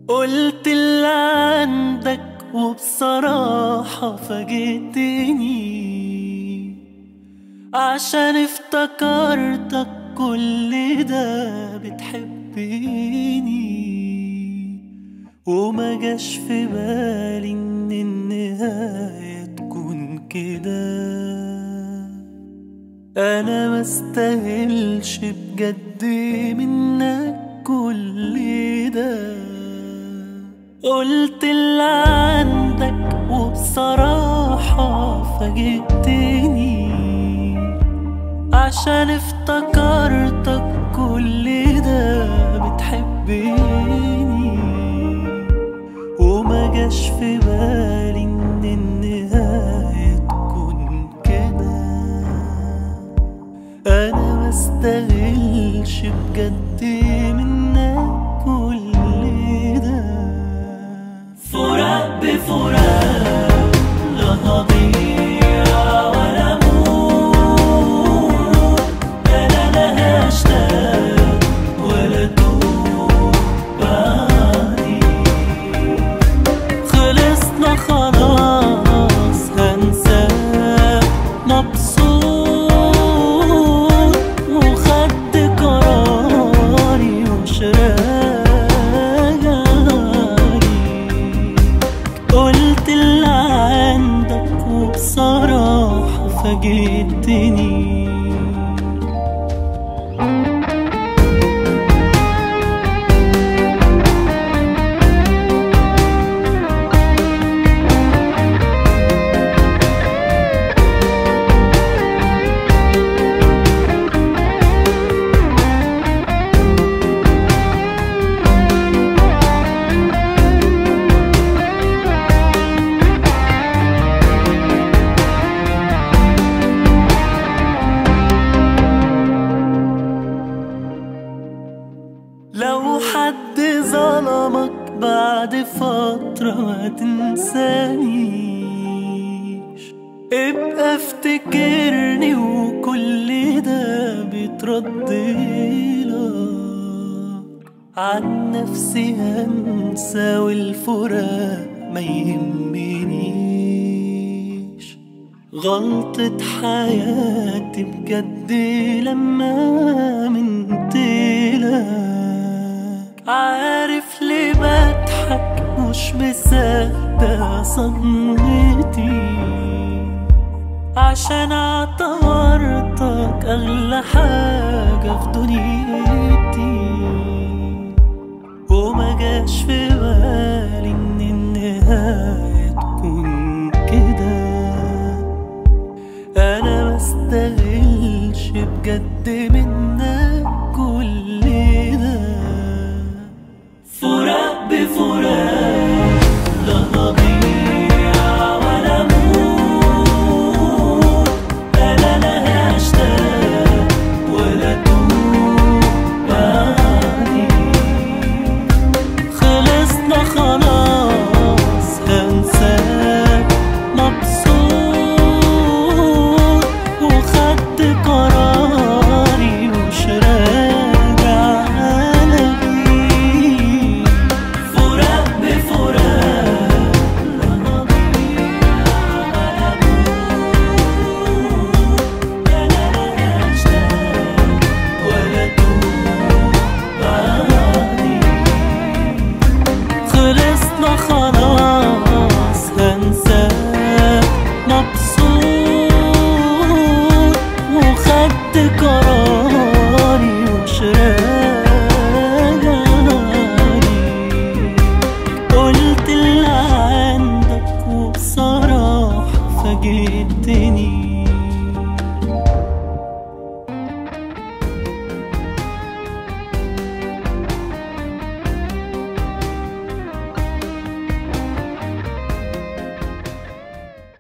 قلت اللي عندك وبصراحة فاجئتني عشان افتكرتك كل ده بتحبني وما جاش في بالي ان النهاية تكون كده انا ما استاهلش بجد منك كل ده قلت اللي عندك وبصراحة فاجئتني عشان افتكرتك كل ده بتحبني وما جاش في بالي ان النهاية تكون كده انا ما استاهلش بجد منك كل ده فراق بفراق لا نضيع ولا موت انا لا هشتاق ولا توب بعدي خلصنا خلاص هنساه مبسوط وخدت قراري ومش راجعلي قلت اللي عندك وبصراحة فاجئتني لو حد ظلمك بعد فترة ما تنسانيش ابقى افتكرني وكل ده بيترد لك عن نفسي هنسى والفراق ما يهمنيش غلطة حياتي بجد لما منتلك عارف ليه بضحك مش مصدق صدمتي عشان اعتبرتك اغلى حاجة في دنيتي